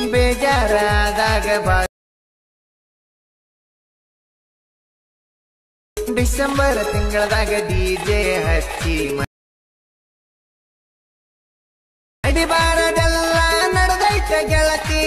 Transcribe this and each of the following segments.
ಬೇಜಾರಾದಾಗ ಬಾ ಡಿಸೆಂಬರ್ ತಿಂಗಳದಾಗ ಡಿಜೆ ಹಚ್ಚಿ ಅಡಿಬಾರದೆಲ್ಲ ನಡೆದೈತೆ ಗೆಳತಿ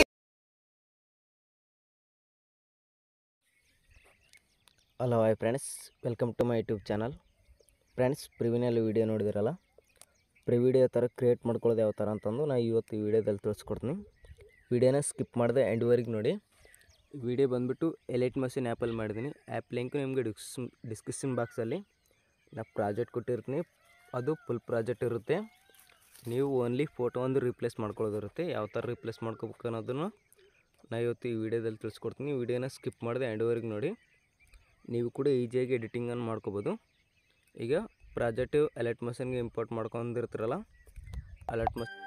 hello hi friends welcome to my YouTube channel friends ಪ್ರಿವಿನಲ್ಲಿ ವೀಡಿಯೋ ನೋಡಿದಿರಲ್ಲ ಪ್ರಿ ವಿಡಿಯೋ ಥರ ಕ್ರಿಯೇಟ್ ಮಾಡ್ಕೊಳ್ಳೋದು ಯಾವ ಥರ ಅಂತಂದು ನಾನು ಇವತ್ತು ಈ ವಿಡಿಯೋದಲ್ಲಿ ತಿಳಿಸ್ಕೊಡ್ತೀನಿ ವಿಡಿಯೋನ ಸ್ಕಿಪ್ ಮಾಡಿದೆ ಎಂಡ್ವರೆಗೆ ನೋಡಿ ವಿಡಿಯೋ ಬಂದುಬಿಟ್ಟು ಎಲೈಟ್ ಮಷಿನ್ ಆ್ಯಪಲ್ಲಿ ಮಾಡಿದ್ದೀನಿ ಆ್ಯಪ್ ಲಿಂಕ್ ನಿಮಗೆ ಡಿಸ್ ಡಿಸ್ಕ್ರಿಪ್ಷನ್ ಬಾಕ್ಸಲ್ಲಿ ನಾ ಪ್ರಾಜೆಕ್ಟ್ ಕೊಟ್ಟಿರ್ತೀನಿ ಅದು ಫುಲ್ ಪ್ರಾಜೆಕ್ಟ್ ಇರುತ್ತೆ ನೀವು ಓನ್ಲಿ ಫೋಟೋ ಒಂದು ರೀಪ್ಲೇಸ್ ಮಾಡ್ಕೊಳ್ಳೋದಿರುತ್ತೆ ಯಾವ ಥರ ರೀಪ್ಲೇಸ್ ಮಾಡ್ಕೋಬೇಕು ಅನ್ನೋದನ್ನು ನಾ ಇವತ್ತು ಈ ವಿಡಿಯೋದಲ್ಲಿ ತಿಳಿಸ್ಕೊಡ್ತೀನಿ ವಿಡಿಯೋನ ಸ್ಕಿಪ್ ಮಾಡಿದೆ ಎಂಡ್ವರೆಗೆ ನೋಡಿ ನೀವು ಕೂಡ ಈಸಿಯಾಗಿ ಎಡಿಟಿಂಗನ್ನು ಮಾಡ್ಕೋಬೋದು ಈಗ ಪ್ರಾಜೆಕ್ಟ್ ಅಲರ್ಟ್ ಮಷನ್ಗೆ ಇಂಪೋರ್ಟ್ ಮಾಡ್ಕೊಂಡಿರ್ತೀರಲ್ಲ ಅಲರ್ಟ್ ಮಷ್